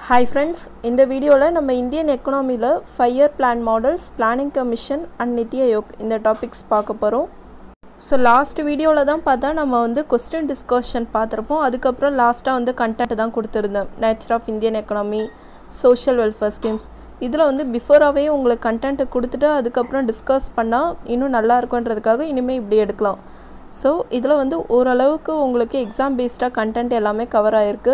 hi friends இந்த வீடியோவில் நம்ம இந்தியன் எக்கனாமியில் five year plan models planning commission and Niti Aayog இந்த டாபிக்ஸ் பார்க்க போகிறோம் ஸோ லாஸ்ட் வீடியோவில் தான் பார்த்தா நம்ம வந்து கொஸ்டின் டிஸ்கஷன் பார்த்துருப்போம் அதுக்கப்புறம் லாஸ்ட்டாக வந்து கண்டென்ட் தான் கொடுத்துருந்தோம் nature of Indian economy social welfare schemes இதில் வந்து பிஃபோராகவே உங்களுக்கு கண்டென்ட்டு கொடுத்துட்டு அதுக்கப்புறம் டிஸ்கஸ் பண்ணால் இன்னும் நல்லா இருக்குன்றதுக்காக இனிமேல் இப்படி எடுக்கலாம் ஸோ இதில் வந்து ஓரளவுக்கு உங்களுக்கு எக்ஸாம் பேஸ்டாக கண்டென்ட் எல்லாமே கவர் ஆகிருக்கு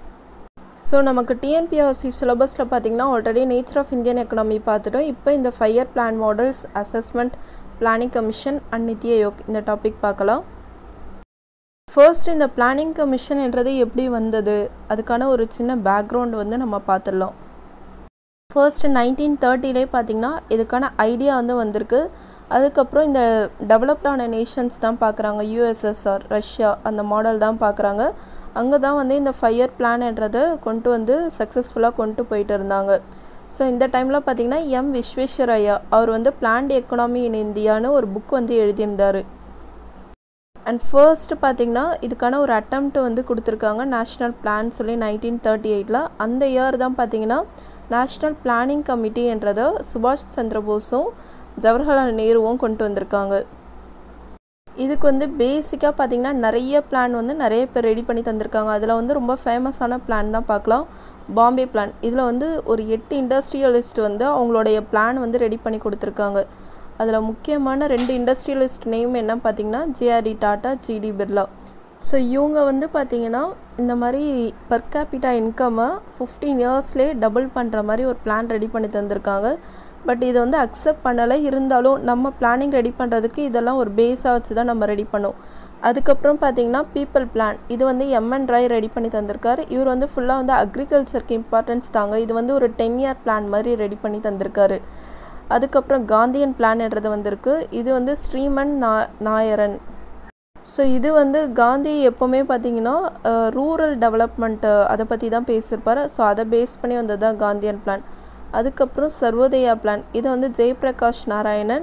ஸோ நமக்கு டிஎன்பிஆர்சி சிலபஸில் பார்த்தீங்கன்னா already nature of Indian economy பார்த்துட்டோம் இப்போ இந்த five year plan models assessment planning commission and Niti Aayog இந்த டாபிக் பார்க்கலாம் ஃபர்ஸ்ட் இந்த பிளானிங் கமிஷன்ன்றது எப்படி வந்தது அதுக்கான ஒரு சின்ன பேக்ரவுண்ட் வந்து நம்ம பார்த்துடலாம் ஃபர்ஸ்ட் நைன்டீன் தேர்ட்டிலே பார்த்திங்கன்னா இதுக்கான ஐடியா வந்து வந்திருக்கு அதுக்கப்புறம் இந்த டெவலப்டான நேஷன்ஸ் தான் பார்க்குறாங்க யூஎஸ்எஸ்ஆர் ரஷ்யா அந்த மாடல் தான் பார்க்குறாங்க அங்கே தான் வந்து இந்த ஃபைவ் இயர் பிளான்ன்றதை கொண்டு வந்து சக்ஸஸ்ஃபுல்லாக கொண்டு போயிட்டு இருந்தாங்க ஸோ இந்த டைமில் பார்த்திங்கன்னா எம் விஸ்வேஸ்வரையா அவர் வந்து பிளான்ட் எக்கனாமி இன் இந்தியான்னு ஒரு புக் வந்து எழுதியிருந்தார் அண்ட் ஃபர்ஸ்ட் பார்த்திங்கன்னா இதுக்கான ஒரு அட்டம்ப்ட் வந்து கொடுத்துருக்காங்க நேஷ்னல் பிளான் சொல்லி நைன்டீன் தேர்ட்டி எயிட்டில் அந்த இயர் தான் பார்த்திங்கன்னா நேஷ்னல் பிளானிங் கமிட்டி என்றதை சுபாஷ் சந்திர போஸும் ஜவஹர்லால் நேருவும் கொண்டு வந்திருக்காங்க இதுக்கு வந்து பேசிக்காக பார்த்திங்கன்னா நிறைய பிளான் வந்து நிறைய பேர் ரெடி பண்ணி தந்திருக்காங்க அதில் வந்து ரொம்ப ஃபேமஸான பிளான் தான் பார்க்கலாம் பாம்பே பிளான் இதில் வந்து ஒரு எட்டு இண்டஸ்ட்ரியலிஸ்ட் வந்து அவங்களுடைய பிளான் வந்து ரெடி பண்ணி கொடுத்துருக்காங்க அதில் முக்கியமான ரெண்டு இண்டஸ்ட்ரியலிஸ்ட் நேம் என்ன பார்த்திங்கன்னா JRD Tata GD Birla so இவங்க வந்து பார்த்திங்கன்னா இந்த மாதிரி பர் கேபிட்டா இன்கம்மை ஃபிஃப்டீன் இயர்ஸ்லேயே டபுள் பண்ணுற மாதிரி ஒரு பிளான் ரெடி பண்ணி தந்திருக்காங்க பட் இதை வந்து அக்செப்ட் பண்ணலை இருந்தாலும் நம்ம பிளானிங் ரெடி பண்ணுறதுக்கு இதெல்லாம் ஒரு பேஸாக வச்சு தான் நம்ம ரெடி பண்ணோம் அதுக்கப்புறம் பார்த்திங்கன்னா பீப்பிள் பிளான் இது வந்து எம்என் ராய் ரெடி பண்ணி தந்திருக்காரு இவர் வந்து ஃபுல்லாக வந்து அக்ரிகல்ச்சருக்கு இம்பார்ட்டன்ஸ் தாங்க இது வந்து ஒரு டென் இயர் பிளான் மாதிரி ரெடி பண்ணி தந்திருக்காரு அதுக்கப்புறம் காந்தியன் பிளான்ன்றது வந்திருக்கு இது வந்து ஸ்ரீமன் நா நாயரன் ஸோ இது வந்து காந்தி எப்போவுமே பார்த்தீங்கன்னா ரூரல் டெவலப்மெண்ட்டு அதை பற்றி தான் பேசியிருப்பார் ஸோ அதை பேஸ் பண்ணி வந்தது தான் காந்தியன் பிளான் அதுக்கப்புறம் சர்வோதயா பிளான் இதை வந்து ஜெயபிரகாஷ் நாராயணன்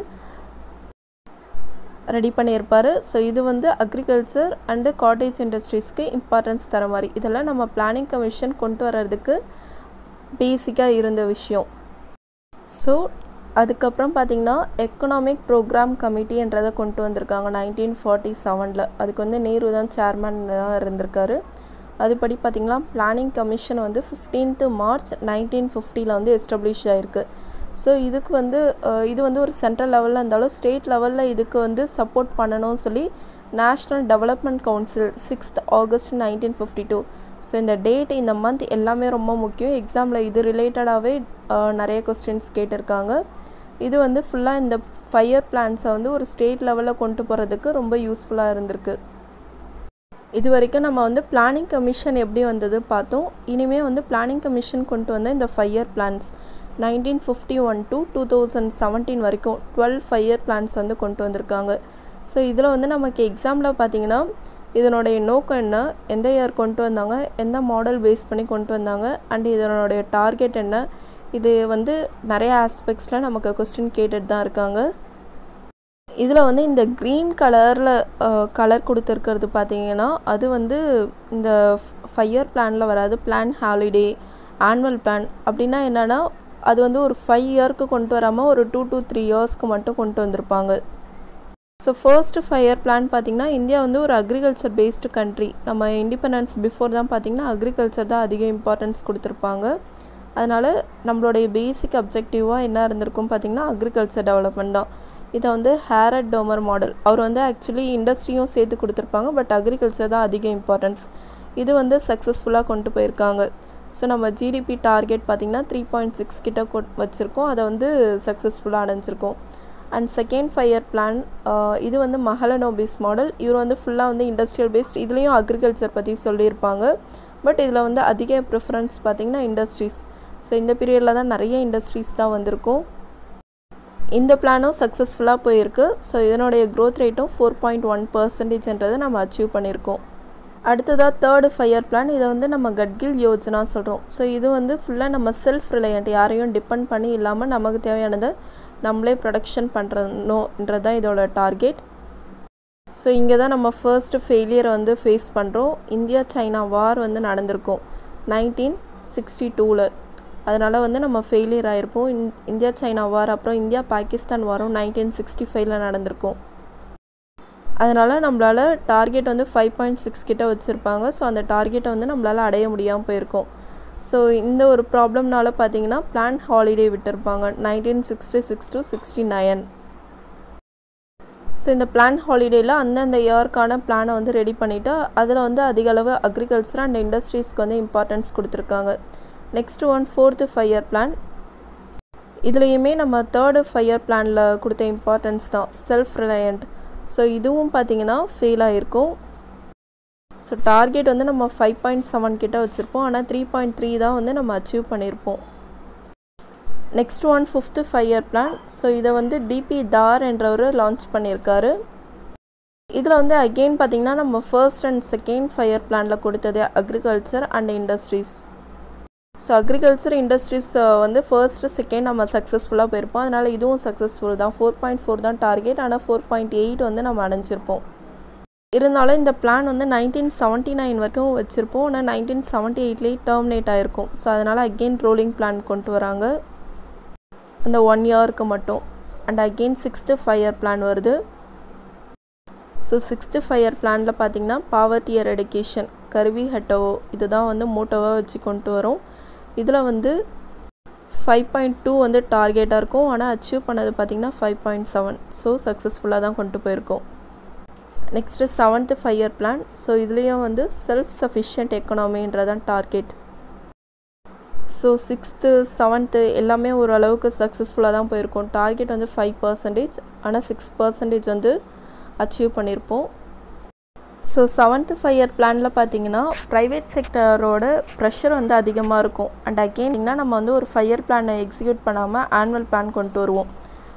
ரெடி பண்ணியிருப்பார் ஸோ இது வந்து அக்ரிகல்ச்சர் அண்டு காட்டேஜ் இண்டஸ்ட்ரீஸ்க்கு இம்பார்ட்டன்ஸ் தர மாதிரி இதெல்லாம் நம்ம பிளானிங் கமிஷன் கொண்டு வர்றதுக்கு பேசிக்காக இருந்த விஷயம் ஸோ அதுக்கப்புறம் பார்த்திங்கன்னா எக்கனாமிக் ப்ரோக்ராம் கமிட்டின்றதை கொண்டு வந்திருக்காங்க நைன்டீன் ஃபார்ட்டி செவனில் அதுக்கு வந்து நேரு தான் சேர்மன் தான் இருந்திருக்காரு அதுபடி பார்த்திங்கன்னா பிளானிங் கமிஷன் வந்து ஃபிஃப்டீன்த்து மார்ச் நைன்டீன் ஃபிஃப்டியில் வந்து எஸ்டப்ளிஷ் ஆகிருக்கு ஸோ இதுக்கு வந்து இது வந்து ஒரு சென்ட்ரல் லெவலில் இருந்தாலும் ஸ்டேட் லெவலில் இதுக்கு வந்து சப்போர்ட் பண்ணணும்னு சொல்லி national development council sixth August nineteen fifty two so இந்த டேட் இந்த மந்த் எல்லாமே ரொம்ப முக்கியம் எக்ஸாமில் இது ரிலேட்டடாகவே நிறைய கொஸ்டின்ஸ் கேட்டிருக்காங்க இது வந்து ஃபுல்லாக இந்த ஃபைவ் இயர் பிளான்ஸை வந்து ஒரு ஸ்டேட் லெவலில் கொண்டு போகிறதுக்கு ரொம்ப யூஸ்ஃபுல்லாக இருந்திருக்கு இது வரைக்கும் நம்ம வந்து பிளானிங் கமிஷன் எப்படி வந்தது பார்த்தோம் இனிமேல் வந்து பிளானிங் கமிஷன் கொண்டு வந்த இந்த five year plans nineteen fifty one to two thousand seventeen வரைக்கும் டுவெல் ஃபைவ் இயர் பிளான்ஸ் வந்து கொண்டு வந்திருக்காங்க ஸோ இதில் வந்து நமக்கு எக்ஸாமில் பார்த்திங்கன்னா இதனுடைய நோக்கம் என்ன எந்த இயர் கொண்டு வந்தாங்க எந்த மாடல் பேஸ் பண்ணி கொண்டு வந்தாங்க அண்ட் இதனுடைய டார்கெட் என்ன இது வந்து நிறைய ஆஸ்பெக்ட்ஸில் நமக்கு கொஸ்டின் கேட்டுட்டு தான் இருக்காங்க இதில் வந்து இந்த க்ரீன் கலரில் கலர் கொடுத்துருக்கிறது பார்த்தீங்கன்னா அது வந்து இந்த ஃபைவ் இயர் பிளானில் வராது பிளான் ஹாலிடே ஆனுவல் பிளான் அப்படின்னா என்னென்னா அது வந்து ஒரு ஃபைவ் இயர்க்கு கொண்டு வராமல் ஒரு டூ டூ த்ரீ இயர்ஸ்க்கு மட்டும் கொண்டு வந்திருப்பாங்க so first five year plan பார்த்திங்கன்னா இந்தியா வந்து ஒரு அக்ரிகல்ச்சர் பேஸ்டு கண்ட்ரி நம்ம இண்டிபெண்டன்ஸ் பிஃபோர் தான் பார்த்திங்கன்னா அக்ரிகல்ச்சர் தான் அதிக இம்பார்ட்டன்ஸ் கொடுத்துருப்பாங்க அதனால் நம்மளுடைய பேசிக் அப்ஜெக்டிவாக என்ன இருந்திருக்கும் பார்த்திங்கன்னா அக்ரிகல்ச்சர் டெவலப்மெண்ட் தான் இதை வந்து ஹேரட் டோமர் மாடல் அவர் வந்து ஆக்சுவலி இண்டஸ்ட்ரியும் சேர்த்து கொடுத்துருப்பாங்க பட் அக்ரிகல்ச்சர் தான் அதிக இம்பார்ட்டன்ஸ் இது வந்து சக்ஸஸ்ஃபுல்லாக கொண்டு போயிருக்காங்க ஸோ நம்ம ஜிடிபி டார்கெட் பார்த்திங்கன்னா த்ரீ பாயிண்ட் சிக்ஸ் கிட்ட கொ வச்சுருக்கோம் அதை வந்து சக்ஸஸ்ஃபுல்லாக அடைஞ்சிருக்கோம் and second five year plan இது வந்து மஹலனோபிஸ் மாடல் இவர் வந்து ஃபுல்லாக வந்து இண்டஸ்ட்ரியல் பேஸ்ட் இதுலேயும் அக்ரிகல்ச்சர் பற்றி சொல்லியிருப்பாங்க பட் இதில் வந்து அதிக ப்ரிஃபரன்ஸ் பார்த்திங்கன்னா இண்டஸ்ட்ரீஸ் ஸோ இந்த பீரியடில் தான் நிறைய இண்டஸ்ட்ரீஸ் தான் வந்திருக்கும் இந்த பிளானும் சக்ஸஸ்ஃபுல்லாக போயிருக்கு ஸோ இதனுடைய க்ரோத் ரேட்டும் ஃபோர் பாயிண்ட் ஒன் பர்சன்டேஜ்ன்றதை நம்ம அச்சீவ் பண்ணியிருக்கோம் அடுத்ததாக தேர்டு ஃபைவ் இயர் பிளான் இதை வந்து நம்ம கட்கில் யோஜனா சொல்கிறோம் ஸோ இது வந்து ஃபுல்லாக நம்ம செல்ஃப் ரிலையண்ட் யாரையும் டிபெண்ட் பண்ணி இல்லாமல் நமக்கு தேவையானதை நம்மளே ப்ரொடக்ஷன் பண்ணுறணுன்றது தான் இதோட டார்கெட் ஸோ இங்கே தான் நம்ம ஃபர்ஸ்ட் ஃபெயிலியர் வந்து ஃபேஸ் பண்ணுறோம் இந்தியா சைனா வார் வந்து நடந்திருக்கும் நைன்டீன் சிக்ஸ்டி டூவில் அதனால் வந்து நம்ம ஃபெயிலியர் ஆகிருப்போம் இந் இந்தியா சைனா வார் அப்புறம் இந்தியா பாகிஸ்தான் வாரம் நைன்டீன் சிக்ஸ்டி ஃபைவ்ல நடந்திருக்கும் அதனால் நம்மளால் டார்கெட் வந்து ஃபைவ் பாயிண்ட் சிக்ஸ் கிட்ட வச்சுருப்பாங்க ஸோ அந்த டார்கெட்டை வந்து நம்மளால் அடைய முடியாமல் போயிருக்கோம் ஸோ இந்த ஒரு ப்ராப்ளம்னால பார்த்தீங்கன்னா பிளான் ஹாலிடே விட்டுருப்பாங்க nineteen sixty six to sixty nine so இந்த பிளான் ஹாலிடேயில் அந்தந்த இயர்க்கான பிளானை வந்து ரெடி பண்ணிவிட்டு அதில் வந்து அதிக அளவு அக்ரிகல்ச்சர் அண்ட் இண்டஸ்ட்ரீஸ்க்கு வந்து இம்பார்ட்டன்ஸ் கொடுத்துருக்காங்க next one fourth five year plan இதுலேயுமே நம்ம தேர்டு ஃபைவ் இயர் பிளானில் கொடுத்த இம்பார்ட்டன்ஸ் தான் செல்ஃப் ரிலையண்ட் ஸோ இதுவும் பார்த்தீங்கன்னா ஃபெயில் ஆகிருக்கும் ஸோ டார்கெட் வந்து நம்ம ஃபைவ் பாயிண்ட் செவன் கிட்ட வச்சுருப்போம் ஆனால் த்ரீ பாயிண்ட் த்ரீ தான் வந்து நம்ம அச்சீவ் பண்ணியிருப்போம் next one fifth five year plan so இதை வந்து டிபி தார் என்றவர் லான்ச் பண்ணியிருக்காரு இதில் வந்து அகெயின் பார்த்திங்கன்னா நம்ம first and second five year பிளானில் கொடுத்தது agriculture and industries so agriculture industries வந்து ஃபர்ஸ்ட்டு செகண்ட் நம்ம சக்ஸஸ்ஃபுல்லாக போயிருப்போம் அதனால் இதுவும் சக்ஸஸ்ஃபுல் தான் ஃபோர் பாயிண்ட் ஃபோர் தான் டார்கெட் ஆனால் ஃபோர் பாயிண்ட் எயிட் வந்து நம்ம அடைஞ்சிருப்போம் இருந்தாலும் இந்த பிளான் வந்து நைன்டீன் செவன்ட்டி நைன் வரைக்கும் வச்சுருப்போம் ஆனால் நைன்டீன் செவன்ட்டி எயிட்லேயே டெர்மினேட் ஆகிருக்கும் ஸோ அதனால் அகெயின் ரோலிங் பிளான் கொண்டு வராங்க அந்த ஒன் இயருக்கு மட்டும் and again sixth five year plan வருது ஸோ சிக்ஸ்த்து ஃபைவ் இயர் பிளானில் பார்த்தீங்கன்னா பாவர்ட்டி எரெடிகேஷன் கருவி ஹெட்டோ இதுதான் வந்து மோட்டோவாக வச்சு கொண்டு வரும் இதில் வந்து ஃபைவ் பாயிண்ட் டூ வந்து டார்கெட்டாக இருக்கும் ஆனால் அச்சீவ் பண்ணது பார்த்திங்கன்னா ஃபைவ் பாயிண்ட் செவன் ஸோ சக்ஸஸ்ஃபுல்லாக தான் கொண்டு போயிருக்கோம் next seventh five year plan so இதுலேயும் வந்து செல்ஃப் சஃபிஷியன்ட் எக்கனாமின்றதான் டார்கெட் ஸோ சிக்ஸ்த்து செவன்த்து எல்லாமே ஓரளவுக்கு சக்ஸஸ்ஃபுல்லாக தான் போயிருக்கோம் டார்கெட் வந்து ஃபைவ் பர்சன்டேஜ் ஆனால் சிக்ஸ் பர்சன்டேஜ் வந்து அச்சீவ் பண்ணியிருப்போம் ஸோ செவன்த்து ஃபைவ் இயர் பிளானில் பார்த்தீங்கன்னா ப்ரைவேட் செக்டரோட ப்ரெஷர் வந்து அதிகமாக இருக்கும் அண்ட் அகெயின்னா நம்ம வந்து ஒரு ஃபைவ் இயர் பிளானை எக்ஸிக்யூட் பண்ணாமல் ஆனுவல் பிளான் கொண்டு வருவோம்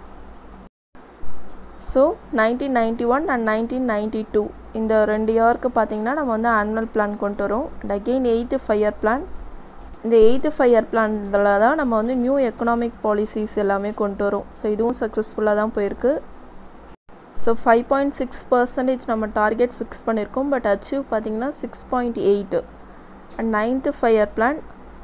so nineteen ninety one and nineteen ninety two இந்த ரெண்டு இயருக்கு பார்த்தீங்கன்னா நம்ம வந்து ஆனுவல் பிளான் கொண்டு வரோம் and again eighth five year plan இந்த எயித்து ஃபைவ் இயர் பிளானில் தான் நம்ம வந்து நியூ எக்கனாமிக் பாலிசிஸ் எல்லாமே கொண்டு வரோம் ஸோ இதுவும் சக்ஸஸ்ஃபுல்லாக தான் போயிருக்கு so five point six percentage நம்ம டார்கெட் ஃபிக்ஸ் பண்ணியிருக்கோம் பட் அச்சீவ் பார்த்திங்கன்னா six point eight and ninth five year plan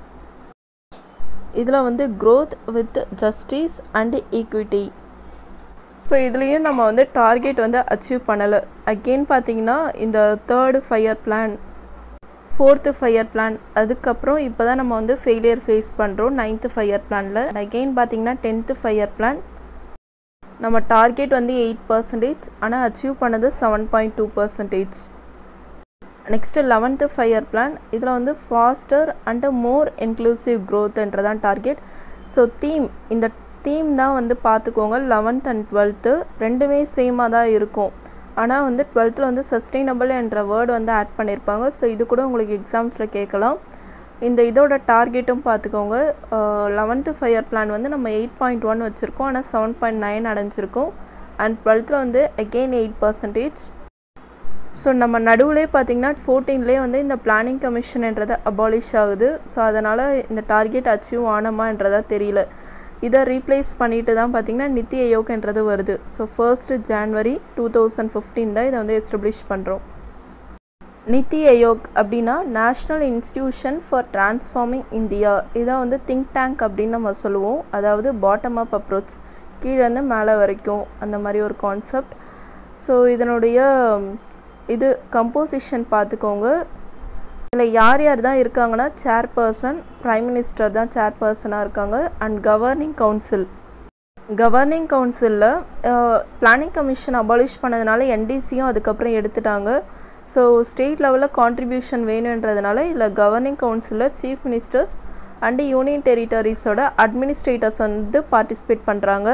இதில் வந்து growth with justice and equity so இதுலேயும் நம்ம வந்து டார்கெட் வந்து அச்சீவ் பண்ணலை அகெயின் பார்த்தீங்கன்னா இந்த third five year plan fourth five year plan அதுக்கப்புறம் இப்போ தான் நம்ம வந்து ஃபெயிலியர் ஃபேஸ் பண்ணுறோம் நைன்த்து ஃபைவ் இயர் பிளானில் அகெயின் பார்த்தீங்கன்னா டென்த்து ஃபைவ் இயர் பிளான் நம்ம டார்கெட் வந்து எயிட் பர்சன்டேஜ் ஆனால் அச்சீவ் பண்ணது seven point two percentage next eleventh five year plan இதில் வந்து ஃபாஸ்டர் அண்ட் மோர் இன்க்ளூசிவ் க்ரோத்ன்றதான் டார்கெட் ஸோ தீம் இந்த தீம் தான் வந்து பார்த்துக்கோங்க லெவன்த் அண்ட் டுவெல்த்து ரெண்டுமே சேமாக தான் இருக்கும் ஆனால் வந்து டுவெல்த்தில் வந்து சஸ்டெயினபிள் என்ற வேர்டு வந்து ஆட் பண்ணியிருப்பாங்க ஸோ இது கூட உங்களுக்கு எக்ஸாம்ஸில் கேட்கலாம் இந்த இதோட டார்கெட்டும் பார்த்துக்கோங்க லெவன்த்து ஃபைவ் இயர் பிளான் வந்து நம்ம எயிட் பாயிண்ட் ஒன் வச்சுருக்கோம் ஆனால் செவன் பாயிண்ட் நைன் அடைஞ்சிருக்கோம் அண்ட் டுவெல்த்தில் வந்து அகெயின் எயிட் பர்சன்டேஜ் ஸோ நம்ம நடுவுலே பார்த்திங்கன்னா ஃபோர்டீன்லேயே வந்து இந்த பிளானிங் கமிஷன்ன்றது அபாலிஷ் ஆகுது ஸோ அதனால் இந்த டார்கெட் அச்சீவ் ஆனமான்றதா தெரியல இதை ரீப்ளேஸ் பண்ணிட்டு தான் பார்த்திங்கன்னா நித்தி ஆயோக்ன்றது வருது so first January two thousand fifteen தான் இதை வந்து எஸ்டப்ளிஷ் பண்ணுறோம் நித்தி ஆயோக் அப்படின்னா national institution for transforming India இதான் வந்து திங்க் டேங்க் அப்படின்னு நம்ம சொல்லுவோம் அதாவது பாட்டம் அப் அப்ரோச் கீழேருந்து மேலே வரைக்கும் அந்த மாதிரி ஒரு கான்செப்ட் ஸோ இதனுடைய இது கம்போசிஷன் பார்த்துக்கோங்க இதில் யார் யார் தான் இருக்காங்கன்னா சேர்பர்சன் ப்ரைம் மினிஸ்டர் தான் சேர்பர்சனாக இருக்காங்க அண்ட் கவர்னிங் கவுன்சில் கவர்னிங் கவுன்சிலில் பிளானிங் கமிஷன் அபாலிஷ் பண்ணதுனால என்டிசியும் அதுக்கப்புறம் எடுத்துட்டாங்க ஸோ ஸ்டேட் லெவலில் கான்ட்ரிபியூஷன் வேணுன்றதுனால இதில் கவர்னிங் கவுன்சிலில் சீஃப் மினிஸ்டர்ஸ் அண்டு யூனியன் டெரிட்டரிஸோட அட்மினிஸ்ட்ரேட்டர்ஸ் வந்து பார்ட்டிசிபேட் பண்ணுறாங்க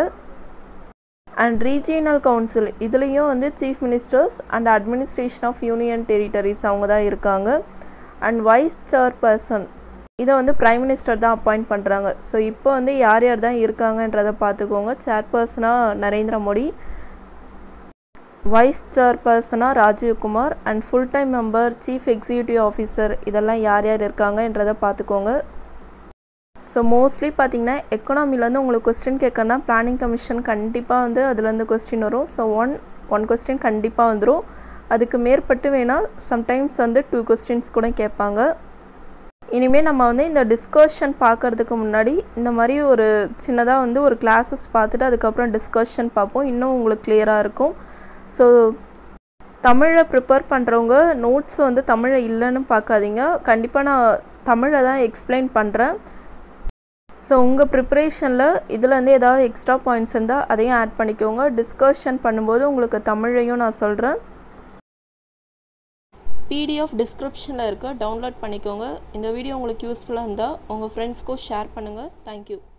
அண்ட் ரீஜியனல் கவுன்சில் இதுலேயும் வந்து chief ministers and administration of union territories அவங்க தான் இருக்காங்க அண்ட் வைஸ் சேர்பர்சன் இதை வந்து ப்ரைம் மினிஸ்டர் தான் அப்பாயிண்ட் பண்ணுறாங்க ஸோ இப்போ வந்து யார் யார் தான் இருக்காங்கன்றதை பார்த்துக்கோங்க சேர்பர்சனாக Narendra Modi wise சேர்பர்சனாக Rajiv Kumar and full time member chief executive officer இதெல்லாம் யார் யார் இருக்காங்கன்றதை பார்த்துக்கோங்க ஸோ மோஸ்ட்லி பார்த்தீங்கன்னா எக்கனாமிலேருந்து உங்களுக்கு கொஸ்டின் கேட்கறதா பிளானிங் கமிஷன் கண்டிப்பாக வந்து அதுலேருந்து கொஸ்டின் வரும் ஸோ ஒன் ஒன் கொஸ்டின் கண்டிப்பாக வந்துடும் அதுக்கு மேற்பட்டு வேணால் சம்டைம்ஸ் வந்து டூ கொஸ்டின்ஸ் கூட கேட்பாங்க இனிமேல் நம்ம வந்து இந்த டிஸ்கஷன் பார்க்குறதுக்கு முன்னாடி இந்த மாதிரி ஒரு சின்னதாக வந்து ஒரு கிளாஸஸ் பார்த்துட்டு அதுக்கப்புறம் டிஸ்கஷன் பார்ப்போம் இன்னும் உங்களுக்கு கிளியராக இருக்கும் ஸோ தமிழை ப்ரிப்பேர் பண்ணுறவங்க நோட்ஸ் வந்து தமிழை இல்லைன்னு பார்க்காதீங்க கண்டிப்பாக நான் தமிழை தான் எக்ஸ்பிளைன் பண்ணுறேன் ஸோ உங்கள் ப்ரிப்ரேஷனில் இதுலேருந்து ஏதாவது எக்ஸ்ட்ரா பாயிண்ட்ஸ் இருந்தால் அதையும் ஆட் பண்ணிக்கோங்க டிஸ்கஷன் பண்ணும்போது உங்களுக்கு தமிழையும் நான் சொல்கிறேன் பிடிஎஃப் டிஸ்கிரிப்ஷனில் இருக்க டவுன்லோட் பண்ணிக்கோங்க இந்த வீடியோ உங்களுக்கு யூஸ்ஃபுல்லாக இருந்தால் உங்கள் ஃப்ரெண்ட்ஸ்க்கும் ஷேர் பண்ணுங்கள் தேங்க்யூ